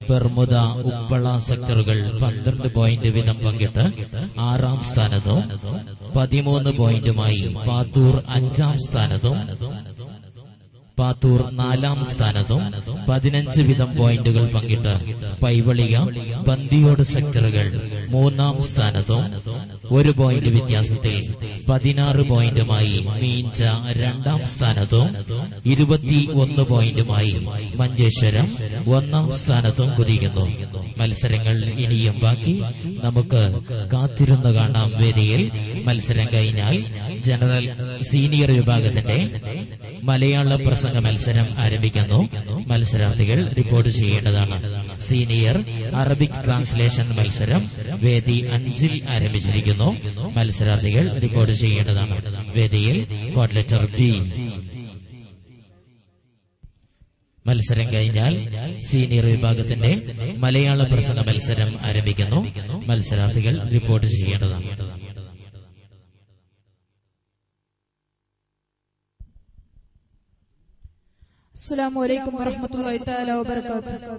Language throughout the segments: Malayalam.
പെർമുദ ഉപ്പള സെക്ടറുകൾ പന്ത്രണ്ട് പോയിന്റ് വീതം പങ്കിട്ട് ആറാം സ്ഥാനത്തും പതിമൂന്ന് പോയിന്റുമായി പാത്തൂർ അഞ്ചാം സ്ഥാനത്തും പാത്തൂർ നാലാം സ്ഥാനത്തും പതിനഞ്ച് വീതം പോയിന്റുകൾ പങ്കിട്ട് പൈവളിക ബന്ദിയോട് സെക്ടറുകൾ മൂന്നാം സ്ഥാനത്തും ഒരു പോയിന്റ് വ്യത്യാസത്തിൽ പതിനാറ് പോയിന്റുമായി മീഞ്ച രണ്ടാം സ്ഥാനത്തും ഇരുപത്തി ഒന്ന് പോയിന്റുമായി മഞ്ചേശ്വരം ഒന്നാം സ്ഥാനത്തും കുതിക്കുന്നു മത്സരങ്ങൾ ഇനിയും ബാക്കി നമുക്ക് കാത്തിരുന്ന് കാണാം വേദിയിൽ മത്സരം കഴിഞ്ഞാൽ ജനറൽ സീനിയർ വിഭാഗത്തിന്റെ മലയാള പ്രസംഗ മത്സരം ആരംഭിക്കുന്നു മത്സരാർത്ഥികൾ റിപ്പോർട്ട് ചെയ്യേണ്ടതാണ് സീനിയർ അറബിക് ട്രാൻസ്ലേഷൻ മത്സരം വേദി അഞ്ചിൽ ആരംഭിച്ചിരിക്കുന്നു മത്സരാർത്ഥികൾ റിപ്പോർട്ട് ചെയ്യേണ്ടതാണ് വേദിയിൽ കോഡ് ലെറ്റർ ബി മത്സരം കഴിഞ്ഞാൽ സീനിയർ വിഭാഗത്തിന്റെ മലയാള പ്രസംഗ മത്സരം ആരംഭിക്കുന്നു മത്സരാർത്ഥികൾ റിപ്പോർട്ട് ചെയ്യേണ്ടതാണ് അസ്സലാമു അലൈക്കും വറഹ്മത്തുള്ളാഹി തആല വബറകാതുഹു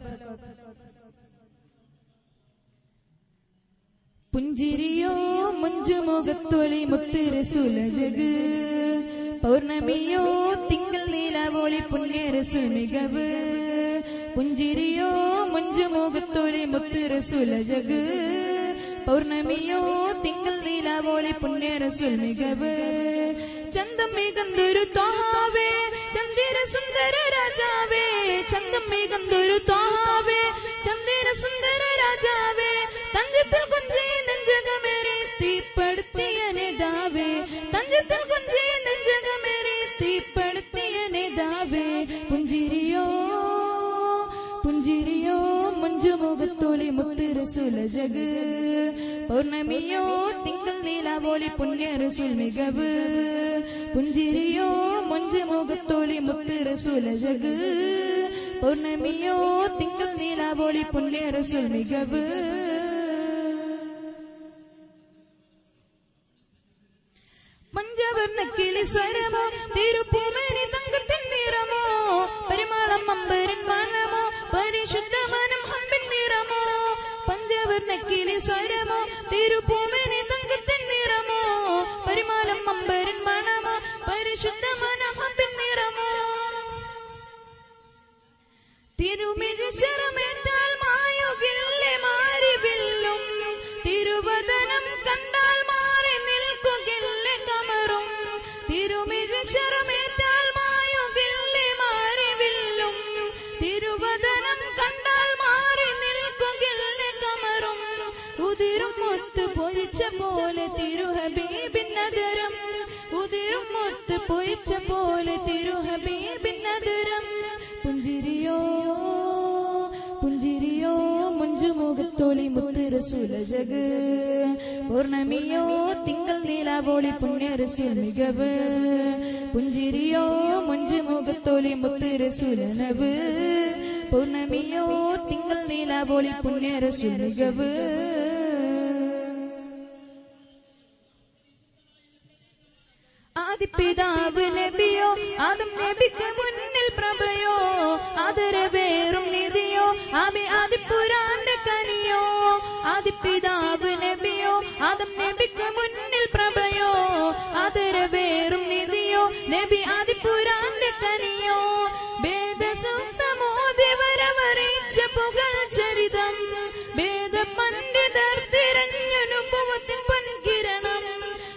പുഞ്ചിരിയോ മുഞ്ചുമുഖത്തൊളി മുത്തിര സുലജഗ് പൗർണമിയോ തിങ്കൾ നീലാവോളി പുണ്യര സുമികവ് പുഞ്ചിരിയോ മുഞ്ചുമുഖത്തൊളി മുത്തിര സുലജഗ് പൗർണമിയോ തിങ്കൾ നീലാവോളി പുണ്യര സുൽമികവ് ചന്തം മികന്തൊരു ത്വാഹാവേ ചന്ദിര സുന്ദര രാജാവേ ചന്തം മികന്തൊരു ത്വാഹാവേ ചന്ദിര സുന്ദര രാജാവേ തഞ്ചത്തിൽ കുഞ്ചി നെഞ്ചകമേറെ തീപ്പെടുത്തിയ നേതാവേ തഞ്ചത്തിൽ കുഞ്ചി നെഞ്ചകമേറെ തീപ്പെടുത്തിയ നേതാവേ പുഞ്ചിരിയോ പുഞ്ചിരിയോ മുഞ്ചുമുഖത്തോളി മുത്തിര സുലജഗ് പൗർണമിയോ തിങ്കൾ നീലാവോളി പുണ്യര സുൽമികവ് പുഞ്ചിരിയോ മുഞ്ചുമുഖത്തോളി മുത്തിര സുലജഗ് പൗർണമിയോ തിങ്കൾ നീലാവോളി പുണ്യര സുൽമികവ് പഞ്ചവർണ്ണ കിളി സ്വരമോ തിരുപ്പൂമേനി തങ്കത്തിൻ നിറമോ പരിമാളം അമ്പരൻ മാനമോ പരിശുദ്ധ മനം ഹമ്പിൻ നിറമോ പഞ്ചവർണ്ണ കിളി സ്വരമോ തിരുപ്പൂമേനി തങ്കത്തിൻ നിറമോ പരിമാളം അമ്പരൻ മണമോ പരിശുദ്ധ മനം ഹമ്പിൻ നിറമോ തിരുമിഴി ശരമേറ്റാൽ മായുകില്ലേ മാരിവില്ലും തിരുവദനം കണ്ടാൽ മാറി നിൽക്കുകില്ലേ കമറും തിരുമിഴി ശരമേറ്റാൽ മായുകില്ലേ മാരിവില്ലും തിരുവദനം കണ്ടാൽ മാറി നിൽക്കുകില്ലേ കമറും ഉതിരും മുത്ത് പൊഴിച്ച പോലെ തിരുഹബീബിനദരം ഉതിരും മുത്ത് പൊഴിച്ച പോലെ തിരുഹബീബിനദരം പുഞ്ചിരിയോ പുഞ്ചിരിയോ മുഞ്ചുമുഖത്തോളി മുത്തിര സുലജഗ് പൗർണമിയോ തിങ്കൾ നീലാവോളി പുണ്യര മികവ് പുഞ്ചിരിയോ മുഞ്ചുമുഖത്തോളി മുത്തിര സുലനവ് പൗർണമിയോ തിങ്കൾ നീലാവോളി പുണ്യര മികവ് ആദിപിതാവ് നബിയോ ആദം നബിക്ക് മുന്നിൽ പ്രഭയോ ആദരവേറും നിധിയോ ആമി ആദിപുരാന്റെ കനിയോ ആദിപിതാവ് നബിയോ ആദം നബിക്ക് മുന്നിൽ പ്രഭയോ ആദരവേറും നിധിയോ നബി ആദിപുരാന്റെ കനിയോ ഭേദസൂക്തമോദിവരവറിയിച്ച പുകൾ ചരിതം ഭേദ പണ്ഡിതർ തിരഞ്ഞനുഭവത്തിൻ പൊൻകിരണം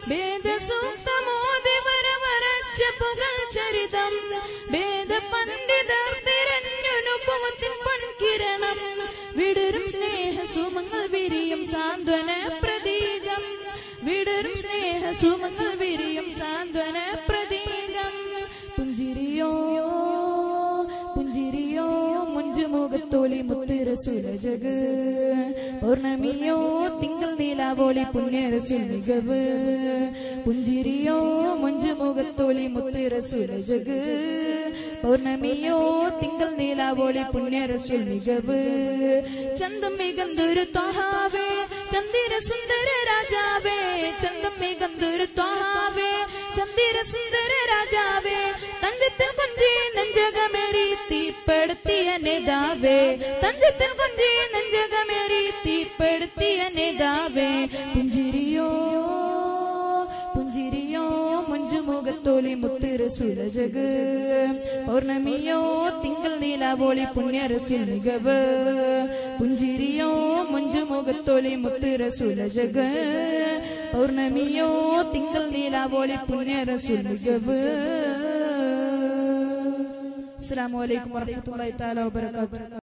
ഭേദസൂക്തമോദിവരവരച്ച പുകൾ ചരിതം ഭേദ പണ്ഡിതർ തിരഞ്ഞനുഭവത്തിൻ പൊൻകിരണം വിടരും സ്നേഹ സുമങ്ങൾ വിരിയും സാന്ത്വന പ്രതീകം വിടരും സ്നേഹ സുമങ്ങൾ വിരിയും സാന്ത്വന പ്രതീകം പുഞ്ചിരിയോ പുഞ്ചിരിയോ മുഞ്ചുമുഖത്തോളി മുത്തിര സുലജഗ് പൗർണമിയോ തിങ്കൾ നീലാവോളി പുണ്യര മികവ് പുഞ്ചിരിയോ മുഞ്ചുമുഖത്തോളി മുത്തിര സുലജഗ് പൗർണമിയോ തിങ്കൾ നീലാവോളി പുണ്യ റസൂൽ മികവ് ചന്തം മികന്തൊരു ത്വഹാവേ ചന്ദിര സുന്ദര രാജാവേ ചന്തം മികന്തൊരു ത്വഹാവേ ചന്ദിര സുന്ദര രാജാവേ തഞ്ചത്തിൽ കൊഞ്ചി നെഞ്ചകമേറി തീപ്പെടുത്തിയ നേതാവേ തഞ്ചത്തിൽ കൊഞ്ചി നെഞ്ചകമേറി തീപ്പെടുത്തിയ നേതാവേ പുഞ്ചിരിയോ പുഞ്ചിരിയോ മുഞ്ചുമുഖത്തോലി മുത്തിര സുരജഗ് പൗർണമിയോ തിങ്കൾ നീലാവോളി പുണ്യ റസൂൽ മികവ് പുഞ്ചിരിയോ മുഞ്ചുമുഖത്തോലി മുത്തിര സുരജഗ് പൗർണമിയോ തിങ്കൾ നീലാവോളി പുണ്യ റസൂൽ മികവ് അസ്സലാമു അലൈക്കും വറഹ്മത്തുള്ളാഹി തആല വബറകാതുഹു